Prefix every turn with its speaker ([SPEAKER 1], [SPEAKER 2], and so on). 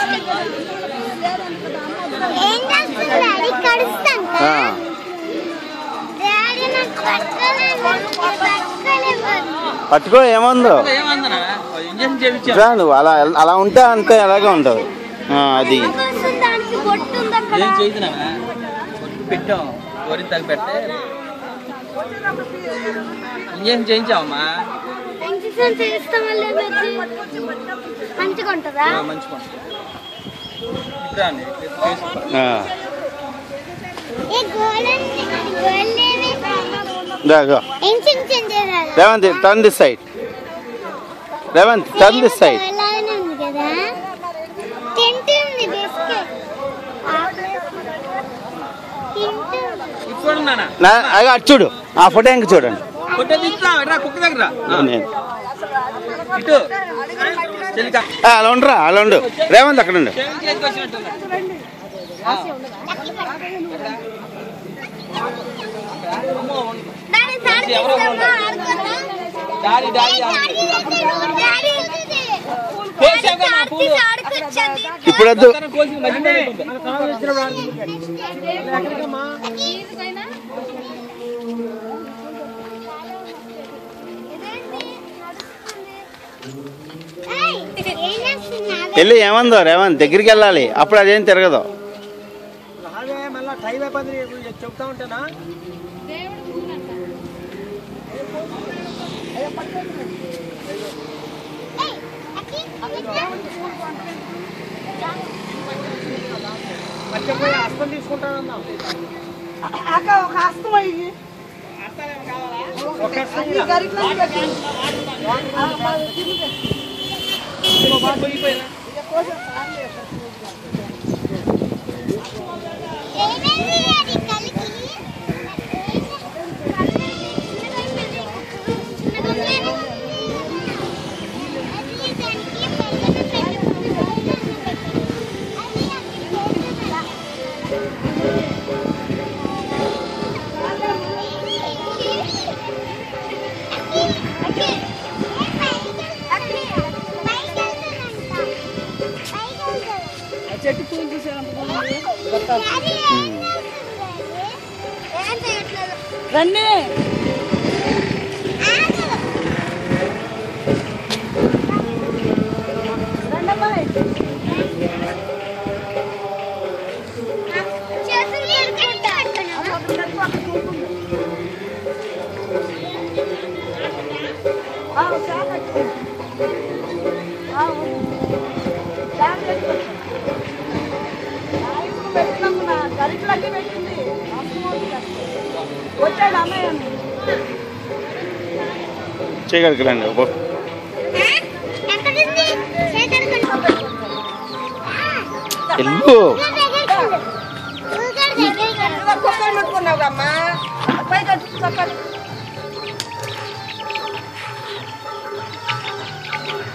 [SPEAKER 1] ఏం చేస్తుంది డాడీ కడుస్తాను
[SPEAKER 2] ఆ,
[SPEAKER 1] డాడీ నాకు పట్టుకోలేదు పట్టుకోలేవు
[SPEAKER 2] పట్టుకో ఏముందో
[SPEAKER 3] ఏమందనా ఇంజక్షన్ చేయించాం
[SPEAKER 2] రా నువ్వు అలా అలా ఉంటే అంతే అలాగే ఉంటుంది ఆ, అది
[SPEAKER 1] వస్తుంది దానికి బొట్టు ఉంది అక్కడ
[SPEAKER 3] ఏం చేయించినా పెట్టాం వరి తగ్గి పెడితే ఇంజక్షన్ చేయించావమ్మా
[SPEAKER 1] ఇంజక్షన్ చేస్తాం వల్ల ఏమైంది? మంచిగా ఉంటుందా
[SPEAKER 3] మంచిగా ఇప్పుడు రాండి చేసుకో
[SPEAKER 2] ఆ,
[SPEAKER 1] ఏ గోళండి గోళేవి
[SPEAKER 2] దా, go.
[SPEAKER 1] ఇంజక్షన్ చేయాలి
[SPEAKER 2] Revanth turn this side Revanth turn this side
[SPEAKER 1] అలానే ఉంది కదా తింటూ ఉంది బిస్కెట్ తింటూ ఉంది.
[SPEAKER 3] ఇప్పుడు నాన్న
[SPEAKER 2] నా అగా అటు చూడు ఆ ఫోటో ఇంక చూడండి
[SPEAKER 3] కొట్టే తీసుకురా రా కుక్క దగ్గర రా. ఆ,
[SPEAKER 2] నేను
[SPEAKER 3] ఇటు చెల్లిక
[SPEAKER 2] ఆ, అలా ఉండరా అలా ఉండు రేవంత్ అక్కడ ఉండు
[SPEAKER 3] చెల్లి చేతికి వచ్చినట్టుంది
[SPEAKER 1] దాన్ని తాడు
[SPEAKER 3] ఎవరో
[SPEAKER 1] తీస్తామా?
[SPEAKER 3] ఉంటారు.
[SPEAKER 1] ఆడుకోద్దా?
[SPEAKER 3] డాడీ డాడీ
[SPEAKER 1] ఏ, డాడీ దగ్గర, డాడీ ఉంది.
[SPEAKER 3] కోసావుగా మా
[SPEAKER 1] తాడు
[SPEAKER 3] పూలు
[SPEAKER 1] తీసి ఆడుకొచ్చేది.
[SPEAKER 2] ఇప్పుడు వద్దు
[SPEAKER 3] అందరం కోసి మధ్యలో పెట్టుకుంటాం.
[SPEAKER 1] ఏయ్, ఏం చేస్తున్నావు?
[SPEAKER 2] వెళ్ళి ఏమందో రేవంత్ దగ్గరికి వెళ్ళాలి అప్పుడు అదేం తిరగదు
[SPEAKER 4] రావే మళ్ళా టైం అయిపోతుంది చెప్తా ఉంటానా
[SPEAKER 1] ఏయ్, అక్కి, ఇట్లా.
[SPEAKER 4] మర్చిపోయి హస్తం తీసుకుంటానన్నా
[SPEAKER 5] అక్క ఒక హస్తం అయ్యి
[SPEAKER 4] ఒక హస్తం
[SPEAKER 5] ఈ గరిట్లో పెట్టి.
[SPEAKER 1] ఏమైంది అది కలికి? అది దానికి బెల్లం పెట్టుకుంటుంది. అది అక్కడ
[SPEAKER 5] చెట్టు పూలు చూసేందుకు రండి రండి అబ్బాయి ఆ, శాఖ ఆ, ఉంది. శాఖ పెట్టుకోవచ్చు. ఇప్పుడు పెట్టినప్పుడు నా గరిటలన్నీ పెట్టింది వచ్చాడు అన్నయ్య
[SPEAKER 2] చేయగలికి రండి ఓ. వెళ్ళు
[SPEAKER 5] కుక్కలు పెట్టుకున్నావు అమ్మా పై కట్టు చక్కలు